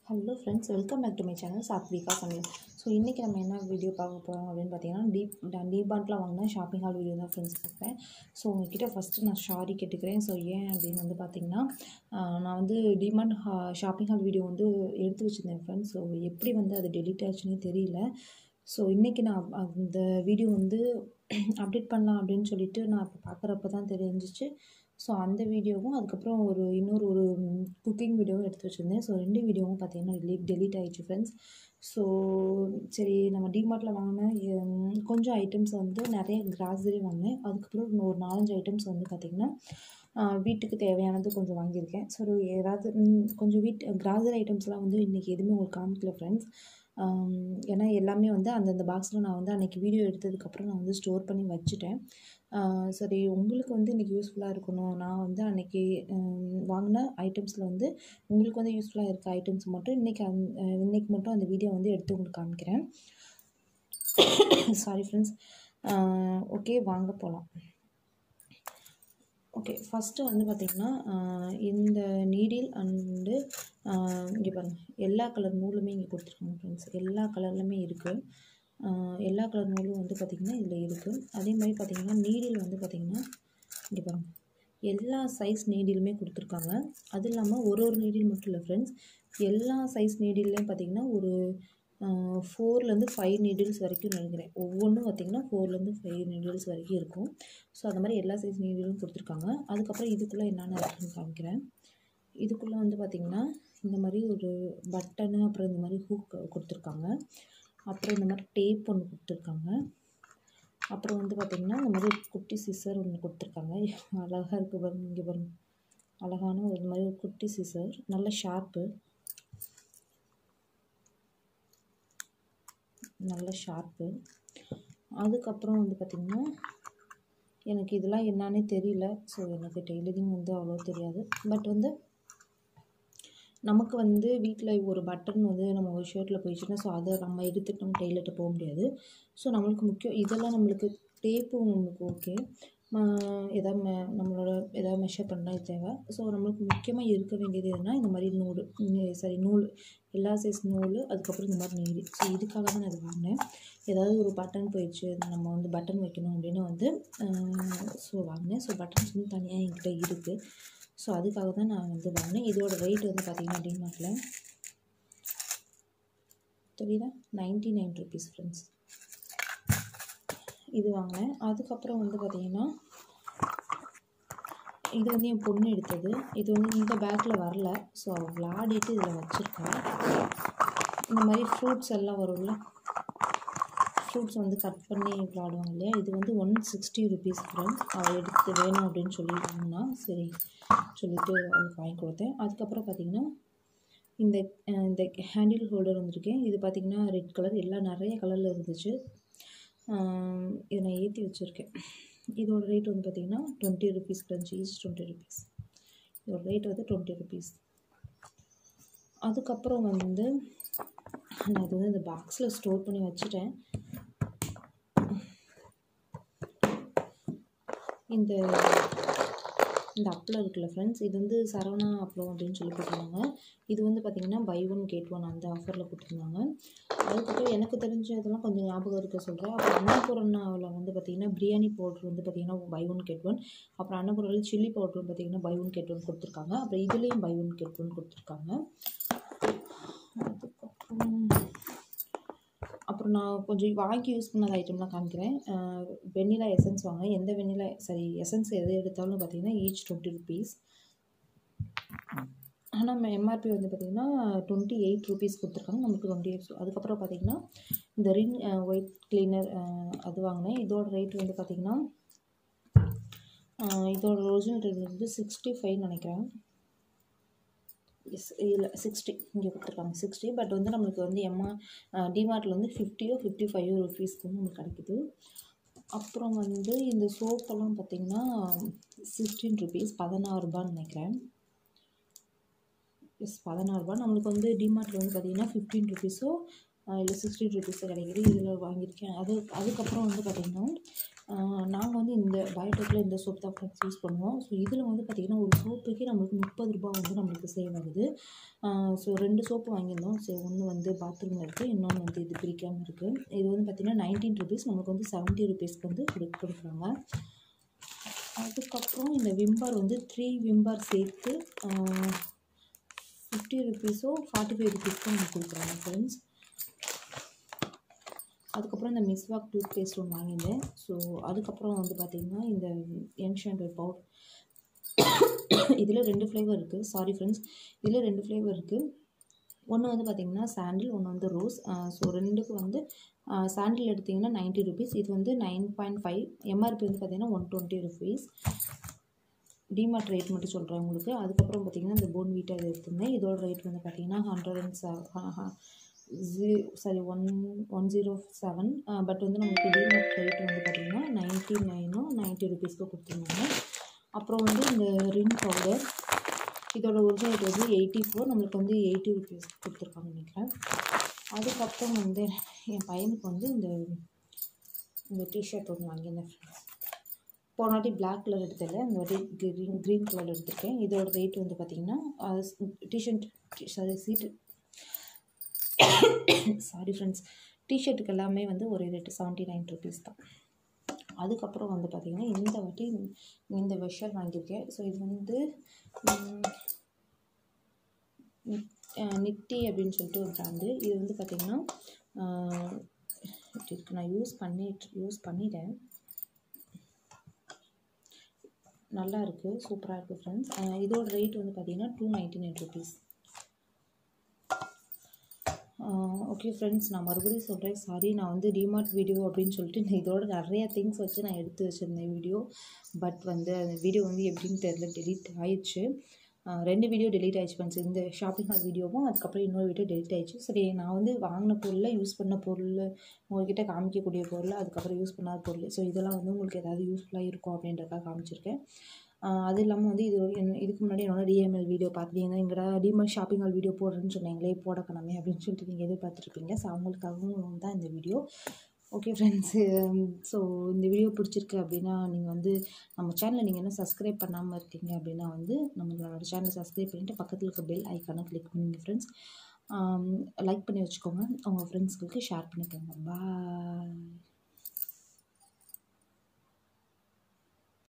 hello friends welcome back to my channel Sathvika Samayal so இன்றைக்கி நம்ம என்ன வீடியோ பார்க்க போகிறோம் அப்படின்னு பார்த்தீங்கன்னா டீப் டீபார்ட்டில் வாங்கினா ஷாப்பிங் ஹால் வீடியோ தான் ஃப்ரெண்ட்ஸ் பார்ப்பேன் ஸோ உங்ககிட்ட ஃபஸ்ட்டு நான் சாரி கேட்டுக்கிறேன் ஸோ ஏன் அப்படின்னு வந்து பார்த்தீங்கன்னா ஆஹ் நான் வந்து டிமார்ட் ஷாப்பிங் ஹால் வீடியோ வந்து எடுத்து வச்சுருந்தேன் ஃப்ரெண்ட்ஸ் ஸோ எப்படி வந்து அது டெலிட் ஆச்சுன்னே தெரியல ஸோ இன்றைக்கி நான் அந்த வீடியோ வந்து அப்டேட் பண்ணலாம் அப்படின்னு சொல்லிட்டு நான் இப்போ பார்க்குறப்ப தான் தெரிஞ்சிச்சு ஸோ அந்த வீடியோவும் அதுக்கப்புறம் ஒரு இன்னொரு ஒரு குக்கிங் வீடியோவும் எடுத்து வச்சுருந்தேன் ஸோ ரெண்டு வீடியோவும் பார்த்தீங்கன்னா டெலிட் டெலிட் ஆகிடுச்சு ஃப்ரெண்ட்ஸ் ஸோ சரி நம்ம டிமார்ட்டில் வாங்கின ஹம், கொஞ்சம் ஐட்டம்ஸ் வந்து நிறைய கிராசரி வாங்கினேன் அதுக்கப்புறம் இன்னும் ஒரு நாலஞ்சு ஐட்டம்ஸ் வந்து பார்த்திங்கன்னா ஆஹ், வீட்டுக்கு தேவையானது கொஞ்சம் வாங்கியிருக்கேன் ஸோ ஏதாவது ம், கொஞ்சம் வீட்டு கிராசரி ஐட்டம்ஸ்லாம் வந்து இன்றைக்கி எதுவுமே உங்களுக்கு காமிக்கல ஃப்ரெண்ட்ஸ் ஏன்னா எல்லாமே வந்து அந்தந்த பாக்ஸில் நான் வந்து அன்றைக்கி வீடியோ எடுத்ததுக்கப்புறம் நான் வந்து ஸ்டோர் பண்ணி வச்சுட்டேன் ஆஹ் சரி உங்களுக்கு வந்து இன்றைக்கி யூஸ்ஃபுல்லாக இருக்கணும் நான் வந்து அன்றைக்கி வாங்கின ஐட்டம்ஸில் வந்து உங்களுக்கு வந்து யூஸ்ஃபுல்லாக இருக்க ஐட்டம்ஸ் மட்டும் இன்றைக்கி அந் இன்றைக்கி மட்டும் அந்த வீடியோ வந்து எடுத்து உங்களுக்கு காமிக்கிறேன் சாரி ஃப்ரெண்ட்ஸ் ஓகே வாங்க போகலாம் ஓகே ஃபஸ்ட்டு வந்து பார்த்திங்கன்னா இந்த நீடில் அண்டு இங்கே பாருங்கள் எல்லா கலர் நூலுமே இங்கே கொடுத்துருக்காங்க ஃப்ரெண்ட்ஸ் எல்லா கலர்லையுமே இருக்குது எல்லா கலர் நூலும் வந்து பார்த்திங்கன்னா இதில் இருக்குது அதே மாதிரி பார்த்திங்கன்னா நீடில் வந்து பார்த்திங்கன்னா இங்கே பாருங்கள் எல்லா சைஸ் நீடிலுமே கொடுத்துருக்காங்க அது இல்லாமல் ஒரு ஒரு நீடில் மட்டும் இல்லை ஃப்ரெண்ட்ஸ் எல்லா சைஸ் நீடில்லையும் பார்த்திங்கன்னா ஒரு ஃபோர்லேருந்து ஃபைவ் நீடில்ஸ் வரைக்கும் நினைக்கிறேன் ஒவ்வொன்றும் பார்த்திங்கன்னா ஃபோர்லேருந்து ஃபைவ் நீடில்ஸ் வரைக்கும் இருக்கும் ஸோ அந்த மாதிரி எல்லா சைஸ் நீடிலும் கொடுத்துருக்காங்க அதுக்கப்புறம் இதுக்குள்ளே என்னென்ன இருக்குன்னு காமிக்கிறேன் இதுக்குள்ளே வந்து பார்த்திங்கன்னா இந்த மாதிரி ஒரு பட்டனு அப்புறம் இந்த மாதிரி ஹூக் கொடுத்துருக்காங்க அப்புறம் இந்த மாதிரி டேப் ஒன்று கொடுத்துருக்காங்க அப்புறம் வந்து பார்த்திங்கன்னா இந்த மாதிரி ஒரு குட்டி சிசர் ஒன்று கொடுத்துருக்காங்க அழகாக இருக்குது பாருங்க இங்கே பாருங்க அழகான ஒரு மாதிரி ஒரு குட்டி சிசர் நல்ல ஷார்ப்பு நல்ல ஷார்ப்பு அதுக்கப்புறம் வந்து பார்த்திங்கன்னா எனக்கு இதெல்லாம் என்னன்னே தெரியல ஸோ எனக்கு டெய்லரிங் வந்து அவ்வளோ தெரியாது பட் வந்து நமக்கு வந்து வீட்டில் ஒரு பட்டன் வந்து நம்ம ஒரு ஷர்ட்டில் போயிடுச்சுன்னா ஸோ அதை நம்ம எடுத்துட்டு நம்ம டெய்லர்கிட்ட போக முடியாது ஸோ நம்மளுக்கு முக்கியம் இதெல்லாம் நம்மளுக்கு டேப்பும் நம்மளுக்கு ஓகே எதாவது மெ நம்மளோட எதாவது மெஷர் பண்ணால் தேவை ஸோ நம்மளுக்கு முக்கியமாக இருக்க வேண்டியது எதுனா இந்த மாதிரி நூல் சாரி நூல் எல்லா சைஸ் நூல் அதுக்கப்புறம் இந்த மாதிரி நீடி ஸோ இதுக்காக தான் நான் இது வாங்கினேன் ஏதாவது ஒரு பட்டன் போயிடுச்சு நம்ம வந்து பட்டன் வைக்கணும் அப்படின்னு வந்து ஸோ வாங்கினேன் ஸோ பட்டன்ஸ் வந்து தனியாக என்கிட்ட இருக்குது ஸோ அதுக்காக தான் நான் வந்து வாங்கினேன் இதோட ரேட் வந்து பார்த்திங்கன்னா டிமார்ட்டில் தெரியுதா நைன்ட்டி நைன் ருபீஸ் ஃப்ரெண்ட்ஸ் இது வாங்கினேன் அதுக்கப்புறம் வந்து பார்த்திங்கன்னா இது வந்து என் பொண்ணு எடுத்தது இது வந்து இந்த பேக்கில் வரல ஸோ அவள் விளாடிட்டு இதில் வச்சுருக்கா இந்த மாதிரி ஃப்ரூட்ஸ் எல்லாம் வரும்ல ஃப்ரூட்ஸ் வந்து கட் பண்ணி விளாடுவாங்க இல்லையா இது வந்து ஒன் சிக்ஸ்டி ருபீஸ் ஃப்ரெண்ட்ஸ் அவள் எடுத்து வேணும் அப்படின்னு சொல்லிட்டாங்கன்னா சரி சொல்லிவிட்டு அவளுக்கு வாங்கி கொடுத்தேன் அதுக்கப்புறம் பார்த்திங்கன்னா இந்த அஹ், இந்த ஹேண்டில் ஹோல்டர் வந்திருக்கேன் இது பார்த்திங்கன்னா ரெட் கலர் எல்லாம் நிறைய கலரில் இருந்துச்சு ஆஹ், இதை நான் ஏற்றி வச்சுருக்கேன் இதோட ரேட் வந்து பார்த்திங்கன்னா twenty rupees friends each twenty rupees இதோட ரேட் வந்து டுவெண்ட்டி ருபீஸ் அதுக்கப்புறம் வந்து நான் இது வந்து இந்த பாக்ஸில் ஸ்டோர் பண்ணி வச்சுட்டேன் இந்த இந்த அப்பளம் இருக்குல்ல ஃப்ரெண்ட்ஸ் இது வந்து சரவணா அப்பளம் அப்படின்னு சொல்லி போட்டிருந்தாங்க இது வந்து பார்த்திங்கன்னா பை ஒன் கேட் ஒன் அந்த ஆஃபரில் கொடுத்துருந்தாங்க அதுக்கப்புறம் எனக்கு தெரிஞ்சதெல்லாம் கொஞ்சம் ஞாபகம் இருக்க சொல்கிறேன் அப்புறம் அன்னபூர்ணாவில் வந்து பார்த்திங்கன்னா பிரியாணி பவுட்ரு வந்து பார்த்திங்கன்னா பை ஒன் கெட் ஒன் அப்புறம் அன்னபூர்ணாவில் சில்லி பவுட்ரு பார்த்திங்கன்னா பை ஒன் கெட் ஒன் கொடுத்துருக்காங்க அப்புறம் இதுலேயும் பை ஒன் கெட் ஒன் கொடுத்துருக்காங்க அதுக்கப்புறம் அப்புறம் நான் கொஞ்சம் வாங்கி யூஸ் பண்ணாத ஐட்டம்லாம் காமிக்கிறேன் வெண்ணிலா எசன்ஸ் வாங்கினேன் எந்த வெண்ணிலா சரி எசன்ஸ் எது எடுத்தாலும் பார்த்தீங்கன்னா ஈச் டுவெண்ட்டி ருபீஸ் ஆனால் எம்ஆர்பி வந்து பார்த்திங்கன்னா டுவெண்ட்டி எயிட் ருபீஸ் கொடுத்துருக்காங்க நமக்கு டுவெண்ட்டி எயிட் அதுக்கப்புறம் பார்த்திங்கன்னா இந்த ரின் ஒயிட் கிளீனர் அது வாங்கினேன் இதோட ரேட் வந்து பார்த்திங்கன்னா அஹ், இதோட ஒரிஜினல் ரேட் வந்து சிக்ஸ்டி ஃபைவ் நினைக்கிறேன் எஸ் இல்லை சிக்ஸ்டி இங்கே கொடுத்துருக்காங்க சிக்ஸ்டி பட் வந்து நம்மளுக்கு வந்து எம்மா டிமார்ட்டில் வந்து ஃபிஃப்டியோ ஃபிஃப்டி ஃபைவ் ருபீஸ்க்கு வந்து நம்மளுக்கு கிடைக்குது அப்புறம் வந்து இந்த சோப்பெல்லாம் பார்த்திங்கன்னா சிக்ஸ்டீன் ருபீஸ் பதினாறு ரூபான்னு நினைக்கிறேன் எஸ் பதினாறு ரூபாய் நம்மளுக்கு வந்து டிமார்ட்டில் வந்து பார்த்திங்கன்னா ஃபிஃப்டீன் ருபீஸோ இல்லை சிக்ஸ்டீன் ருபீஸோ கிடைக்குது இதில் வாங்கியிருக்கேன் அது அதுக்கப்புறம் வந்து பார்த்திங்கன்னா நாங்கள் வந்து இந்த பயோடெக்கில் இந்த சோப் தான் ஃப்ரெண்ட்ஸ் யூஸ் பண்ணுவோம் ஸோ இதில் வந்து பார்த்திங்கன்னா ஒரு சோப்புக்கே நம்மளுக்கு முப்பது ரூபா வந்து நம்மளுக்கு சேவ் ஆகுது ஸோ ரெண்டு சோப்பு வாங்கியிருந்தோம் ஸோ ஒன்று வந்து பாத்ரூமில் இருக்குது இன்னொன்று வந்து இது பிரிக்காமல் இருக்குது இது வந்து பார்த்திங்கன்னா நைன்டீன் ருபீஸ் நம்மளுக்கு வந்து செவன்ட்டி ருபீஸ்க்கு வந்து கொடு கொடுக்குறாங்க அதுக்கப்புறம் இந்த விம்பார் வந்து த்ரீ விம்பார் சேர்த்து ஃபிஃப்டி ருபீஸோ ஃபார்ட்டி ஃபைவ் ருபீஸ்க்கும் நமக்கு கொடுக்குறாங்க ஃப்ரெண்ட்ஸ் அதுக்கப்புறம் இந்த மிஸ்வாக் டூத் பேஸ்ட் ஒன்று வாங்கியிருந்தேன் ஸோ அதுக்கப்புறம் வந்து பார்த்திங்கன்னா இந்த என்ஷாண்டர் பவுடர் இதில் ரெண்டு ஃப்ளேவர் இருக்குது சாரி ஃப்ரெண்ட்ஸ் இதில் ரெண்டு ஃப்ளேவர் இருக்குது ஒன்று வந்து பார்த்திங்கன்னா சாண்டில் ஒன்று வந்து ரோஸ் ஸோ ரெண்டுக்கு வந்து சாண்டில் எடுத்திங்கன்னா நைன்ட்டி ருபீஸ் இது வந்து நைன் பாயிண்ட் ஃபைவ் எம்ஆர்பி வந்து பார்த்திங்கன்னா one twenty rupees DMart rate மட்டும் சொல்கிறேன் உங்களுக்கு அதுக்கப்புறம் பார்த்திங்கன்னா இந்த போன் வீட்டை எடுத்திருந்தேன் இதோட ரேட் வந்து பார்த்திங்கன்னா ஹண்ட்ரட் அண்ட் செவன் ஜீ sorry one one zero seven but வந்து நமக்கு டிமார்ட் ரேட் வந்து பார்த்திங்கன்னா நைன்ட்டி நைனோ நைன்ட்டி ருபீஸ்க்கு கொடுத்துருந்தாங்க அப்புறம் வந்து இந்த ரின் பவுடர் இதோட ஒரிஜினல் ரேட் வந்து எயிட்டி ஃபோர் நம்மளுக்கு வந்து எயிட்டி ருபீஸ் கொடுத்துருக்காங்க நினைக்கிறேன் அதுக்கப்புறம் வந்து என் பையனுக்கு வந்து இந்த இந்த டிஷர்ட் ஒன்று வாங்கியிருந்தேன் ஃப்ரெண்ட்ஸ் போன வாட்டி பிளாக் கலர் எடுத்ததில்ல இந்த வாட்டி க்ரீன் க்ரீன் கலர் எடுத்திருக்கேன் இதோட ரேட் வந்து பார்த்திங்கன்னா டிஷர்ட் சாரி சீட்டு சாரி ஃப்ரெண்ட்ஸ் டிஷர்ட்டுக்கு எல்லாமே வந்து ஒரே ரேட்டு செவன்ட்டி நைன் ருபீஸ் தான் அதுக்கப்புறம் வந்து பார்த்திங்கன்னா இந்த வாட்டி இந்த வெஷல் வாங்கியிருக்கேன் ஸோ இது வந்து நிட்டி அப்படின்னு சொல்லிட்டு ஒரு ப்ராண்டு இது வந்து பார்த்திங்கன்னா இப்படி இருக்கு நான் யூஸ் பண்ணிட்டு யூஸ் பண்ணிட்டேன் நல்லா இருக்குது சூப்பராக இருக்குது ஃப்ரெண்ட்ஸ் இதோட ரேட் வந்து பார்த்திங்கன்னா two ninety nine rupees okay friends நான் மறுபடியும் சொல்கிறேன் சாரி நான் வந்து டிமார்ட் வீடியோ அப்படின்னு சொல்லிட்டு நான் இதோட நிறைய திங்ஸ் வச்சு நான் எடுத்து வச்சுருந்தேன் வீடியோ பட் வந்து அந்த வீடியோ வந்து எப்படின்னு தெரில டெலீட் ஆயிடுச்சு ரெண்டு வீடியோ டெலீட் ஆயிடுச்சு ஃப்ரெண்ட்ஸ் இந்த ஷாப்பிங் ஹால் வீடியோவும் அதுக்கப்புறம் இன்னொரு வீடியோ டெலீட் ஆயிடுச்சு சரி நான் வந்து வாங்கின பொருளை யூஸ் பண்ண பொருள் உங்கள்கிட்ட காமிக்கக்கூடிய பொருள் அதுக்கப்புறம் யூஸ் பண்ணாத பொருள் ஸோ இதெல்லாம் வந்து உங்களுக்கு ஏதாவது யூஸ்ஃபுல்லாக இருக்கும் அப்படின்றக்காக காமிச்சிருக்கேன் அது இல்லாமல் வந்து இது இதுக்கு முன்னாடி என்னோட டிஎம்எல் வீடியோ பார்த்துட்டீங்கன்னா எங்கடா டிஎம்எல் ஷாப்பிங் ஹால் வீடியோ போடுறேன்னு சொன்னீங்களே போட காணாமே அப்படின்னு சொல்லிட்டு நீங்கள் எதிர்பார்த்துருப்பீங்க ஸோ அவங்களுக்காகவும் தான் இந்த வீடியோ ஓகே ஃப்ரெண்ட்ஸு ஸோ இந்த வீடியோ பிடிச்சிருக்கு அப்படின்னா நீங்கள் வந்து நம்ம சேனலை நீங்கள் என்ன சப்ஸ்கிரைப் பண்ணாமல் இருக்கீங்க அப்படின்னா வந்து நம்மளோட சேனலை சப்ஸ்கிரைப் பண்ணிவிட்டு பக்கத்தில் இருக்க பெல் ஐக்கானை கிளிக் பண்ணுங்க ஃப்ரெண்ட்ஸ் லைக் பண்ணி வச்சுக்கோங்க உங்கள் ஃப்ரெண்ட்ஸ்களுக்கு ஷேர் பண்ணிக்கோங்க பாய்